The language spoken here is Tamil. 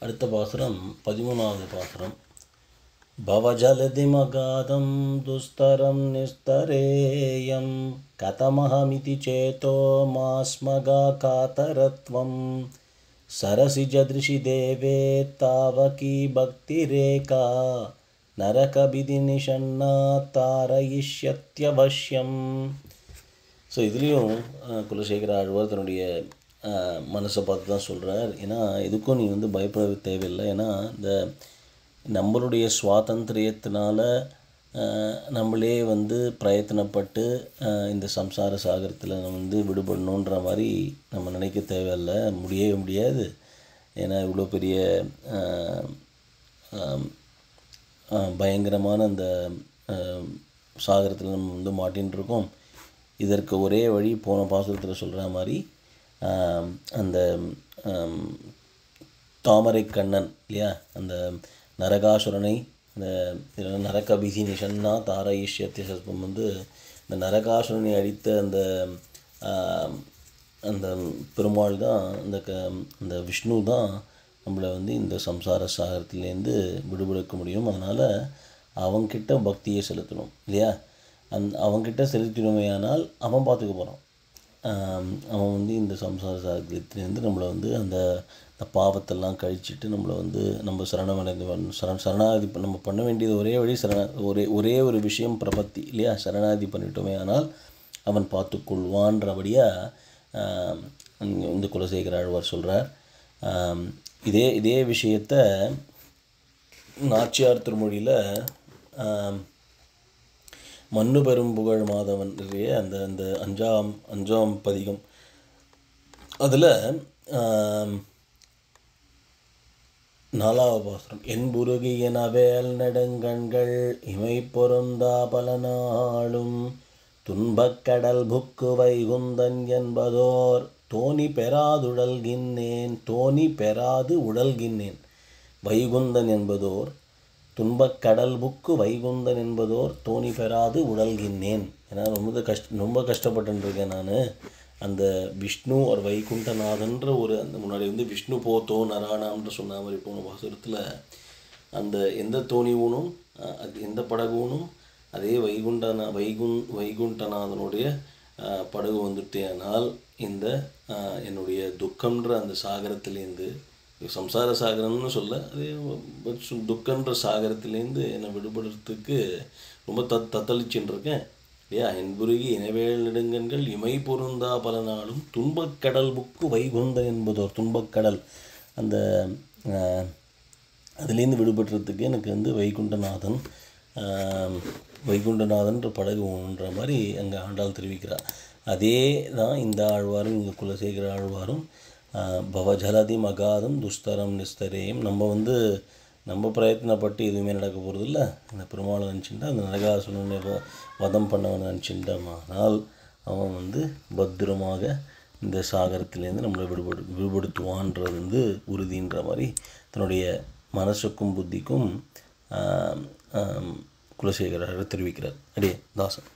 அடுத்த பாசுரம் பதிமூணாவது பாசுரம் भवजलधिमगाधं दुस्तरं निस्तरेयं कथमहमिति चेतो मास्मगाकातरत्वं सरसिजदृशि देवे तावकी भक्तिरेका நரகபிதினிஷன்னா தாரயிஷ்யத்யவசியம் ஸோ இதுலேயும் குலசேகர ஆழ்வார் தன்னுடைய அஹ், மனசை பார்த்து தான் சொல்கிறார் ஏன்னா இதுக்கும் நீ வந்து பயப்பட தேவையில்லை ஏன்னா இந்த நம்மளுடைய சுவாதந்திரியத்தினால அஹ், நம்மளே வந்து பிரயத்தனப்பட்டு அஹ், இந்த சம்சார சாகரத்தில் நம்ம வந்து விடுபடணுன்ற மாதிரி நம்ம நினைக்க தேவையில்லை முடியவே முடியாது ஏன்னா இவ்வளோ பெரிய அஹ், அஹ், அஹ், பயங்கரமான அந்த சாகரத்தில் நம்ம வந்து மாட்டின்னு இருக்கோம் இதற்கு ஒரே வழி போன பாசுரத்தில் சொல்கிற மாதிரி ஆம், அந்த ஆம், தாமரை கண்ணன் இல்லையா அந்த நரகாசுரனை இந்த இதுல நரக பிசி நிஷன்னா தாரயிஷ்யத்திய சஸ்பம் வந்து இந்த நரகாசுரனை அழித்த அந்த ஆம், அந்த பெருமாள் தான் அந்த க அந்த விஷ்ணு தான் நம்மளை வந்து இந்த சம்சார சாகரத்துலேருந்து விடுபடுக்க முடியும் அதனால் அவன்கிட்ட பக்தியை செலுத்தணும் இல்லையா அந் அவன்கிட்ட செலுத்தினோமையானால் அவன் பார்த்துக்க போகிறான் அவன் வந்து இந்த சம்சார சாகரத்துலேருந்து நம்மளை வந்து அந்த அந்த பாவத்தெல்லாம் கழிச்சிட்டு நம்மளை வந்து நம்ம சரணமடைந்து வரணும். சரண சரணாகதி பண்ண- நம்ம பண்ண வேண்டியது ஒரே வழி சரண ஒரே ஒரே ஒரு விஷயம் பிரபத்தி இல்லையா சரணாகதி பண்ணிட்டோமே ஆனால் அவன் பார்த்துக்கொள்வான்றபடியாக இந்த குலசேகர ஆழ்வார் சொல்கிறார் இதே இதே விஷயத்தை நாச்சியார் திருமொழியில் மண்ணு பெரும் புகழ் மாதவன் இருக்கு அந்த அந்த அஞ்சாம் அஞ்சாம் பதிகம் அதில் நாலாவது பாசுரம் என்புருகிய நவேல் நெடுங்கண்கள் இமை பொருந்தா பல நாளும் துன்பக்கடல் புக்கு வைகுந்தன் என்பதோர் தோணி பெறாதுடல்கின்னேன் தோணி பெறாது உடல்கின்னேன் வைகுந்தன் என்பதோர் துன்பக்கடல் புக்கு வைகுந்தன் என்பதோர் தோணி பெறாது உடல்கின்னேன் ஏன்னா ரொம்ப கஷ்ட ரொம்ப கஷ்டப்பட்டுருக்கேன் நான் அந்த விஷ்ணு ஒரு வைகுண்டநாதன்ற ஒரு அந்த முன்னாடி வந்து விஷ்ணு போத்தோ நராணான்ற சொன்ன மாதிரி போன வாசகத்தில் அந்த எந்த தோணி ஊனும் அஹ், அது எந்த படகு ஊனும் அதே வைகுண்டன வைகுண் வைகுண்டநாதனுடைய அஹ், படகு வந்துட்டேனால் இந்த அஹ், என்னுடைய துக்கம்ன்ற அந்த சாகரத்திலேருந்து சம்சார சாகரம்னு சொல்ல அதே பட் சு- துக்கன்ற சாகரத்திலேருந்து என்னை விடுபடுறதுக்கு ரொம்ப தத் தத்தளிச்சுட்டு இருக்கேன் இல்லையா என்புருகி இனவேல் நெடுங்கண்கள் இமை பொருந்தா பல நாளும் துன்பக்கடல் புக்கு வைகுந்தன் என்பதோர் துன்பக்கடல் அந்த அஹ், அதுலேருந்து விடுபடுறதுக்கு எனக்கு வந்து வைகுண்டநாதன் ஆம், வைகுண்டநாதன்ற படகு ஒன்ற மாதிரி அங்கே ஆண்டாள் தெரிவிக்கிறார் அதே தான் இந்த ஆழ்வாரும் இங்கே குலசேகர ஆழ்வாரும் ஆ, பவஜலதி மகாதம் துஸ்தரம் நிஸ்தரேயம் நம்ம வந்து நம்ம பிரயத்னப்பட்டு எதுவுமே நடக்க போகிறதில்ல அந்த பெருமாளை நினச்சிட்டா அந்த நரகாசுரனை வ- வதம் பண்ணவனை நினச்சிட்டோமானால் அவன் வந்து பத்திரமாக இந்த சாகரத்திலேருந்து நம்மளை விடுபடு விடுபடுத்துவான்றது வந்து உறுதின்ற மாதிரி தன்னுடைய மனசுக்கும் புத்திக்கும் ஆம், ஆம், குலசேகரர் தெரிவிக்கிறார் அடியே தாசன்